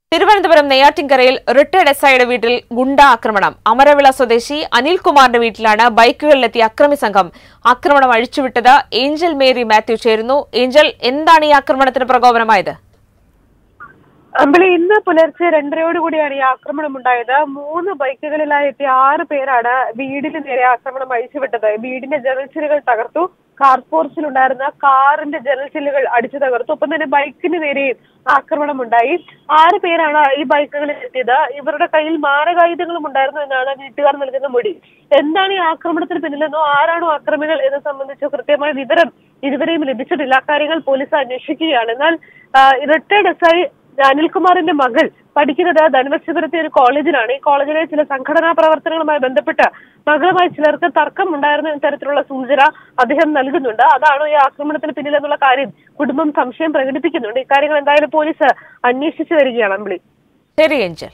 Thiruvananthapuram നെയ്യാറ്റിൻകരയിൽ retired S ഐയുടെ വീട്ടിൽ ഗുണ്ട ആക്രമണം അമരവിള സ്വദേശി അനിൽകുമാറിന്റെ വീട്ടിലാണ് ബൈക്കുകളിലെത്തിയ അക്രമി സംഘം ആക്രമണം അഴിച്ചുവിട്ടത് ഏഞ്ചൽ മേരി മാത്യു ചേരുന്നു ഏഞ്ചൽ എന്താണ് ഈ ആക്രമണത്തിന് പ്രകോപനമായത് അമ്പിളി ഇന്ന് പുലർച്ചെ രണ്ടരയോട് കൂടിയാണ് ഈ ആക്രമണം ഉണ്ടായത് മൂന്ന് ബൈക്കുകളിലായി എത്തിയ ആറ് പേരാണ് വീടിന് നേരെ ആക്രമണം അഴിച്ചുവിട്ടത് വീടിന്റെ ജനൽച്ചിലുകൾ തകർത്തു കാർ ഫോർസിൽ ഉണ്ടായിരുന്ന കാറിന്റെ ജനൽച്ചില്ലുകൾ അടിച്ചു തകർത്തു ഒപ്പം തന്നെ ബൈക്കിന് നേരെയും ആക്രമണം ഉണ്ടായി ആറ് പേരാണ് ഈ ബൈക്കുകളിൽ എത്തിയത് ഇവരുടെ കയ്യിൽ മാരകായുധങ്ങളും ഉണ്ടായിരുന്നു എന്നാണ് വീട്ടുകാർ നൽകുന്ന മൊഴി എന്താണ് ഈ ആക്രമണത്തിന് പിന്നിലെന്നോ ആരാണോ ആക്രമികൾ എന്ന് സംബന്ധിച്ചോ കൃത്യമായ വിവരം ഇതുവരെയും ലഭിച്ചിട്ടില്ല കാര്യങ്ങൾ പോലീസ് അന്വേഷിക്കുകയാണ് എന്നാൽ റിട്ടയർഡ് എസ് ഐ അനിൽകുമാറിന്റെ മകൾ പഠിക്കുന്നത് ധനുവശപുരത്തെ ഒരു കോളേജിലാണ് ഈ കോളേജിലെ ചില സംഘടനാ പ്രവർത്തനങ്ങളുമായി ബന്ധപ്പെട്ട് മകളുമായി ചിലർക്ക് തർക്കം ഉണ്ടായിരുന്ന തരത്തിലുള്ള സൂചന അദ്ദേഹം നൽകുന്നുണ്ട് അതാണ് ഈ ആക്രമണത്തിന് പിന്നിലെന്നുള്ള കാര്യം കുടുംബം സംശയം പ്രകടിപ്പിക്കുന്നുണ്ട് ഇക്കാര്യങ്ങൾ എന്തായാലും പോലീസ് അന്വേഷിച്ചു വരികയാണ് അമ്പിളി ശരി Angel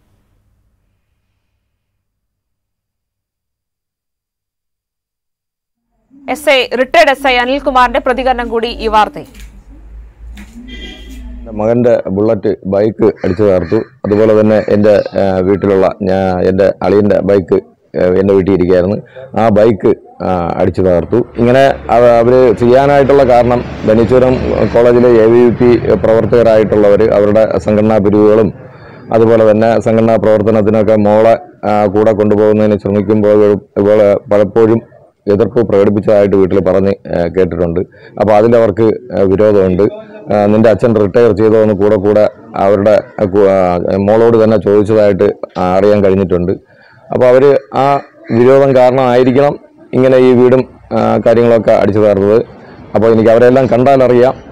S I retired S I അനിൽകുമാറിന്റെ പ്രതികരണം കൂടി ഈ വാർത്തയിൽ മകൻ്റെ ബുള്ളറ്റ് ബൈക്ക് അടിച്ചു തകർത്തു അതുപോലെ തന്നെ എൻ്റെ ആ, വീട്ടിലുള്ള ഞാൻ എൻ്റെ അളിയൻ്റെ ബൈക്ക് ആ, എൻ്റെ വീട്ടിൽ ഇരിക്കുകയായിരുന്നു ആ ബൈക്ക് ആ, അടിച്ചു തകർത്തു ഇങ്ങനെ അവർ ചെയ്യാനായിട്ടുള്ള കാരണം ബനീശ്വരം കോളേജിലെ എ വി പി പ്രവർത്തകരായിട്ടുള്ളവർ അവരുടെ സംഘടനാ പിരിവുകളും അതുപോലെ തന്നെ സംഘടനാ പ്രവർത്തനത്തിനൊക്കെ മോളെ ആ, കൂടെ കൊണ്ടുപോകുന്നതിന് ശ്രമിക്കുമ്പോൾ ഇതുപോലെ പലപ്പോഴും എതിർപ്പ് പ്രകടിപ്പിച്ചതായിട്ട് വീട്ടിൽ പറഞ്ഞ് ആ, കേട്ടിട്ടുണ്ട് അപ്പോൾ അതിലവർക്ക് ആ, വിരോധമുണ്ട് ആ, നിന്റെ അച്ഛൻ റിട്ടയർ ചെയ്തോ എന്ന് കൂടെ കൂടെ അവരുടെ ആ, കു- ആ, മോളോട് തന്നെ ചോദിച്ചതായിട്ട് ആ, അറിയാൻ കഴിഞ്ഞിട്ടുണ്ട് അപ്പോൾ അവർ ആ വിരോധം കാരണമായിരിക്കണം ഇങ്ങനെ ഈ വീടും ആ, കാര്യങ്ങളൊക്കെ അടിച്ചു തകർത്തത് അപ്പോൾ എനിക്ക് അവരെല്ലാം കണ്ടാലറിയാം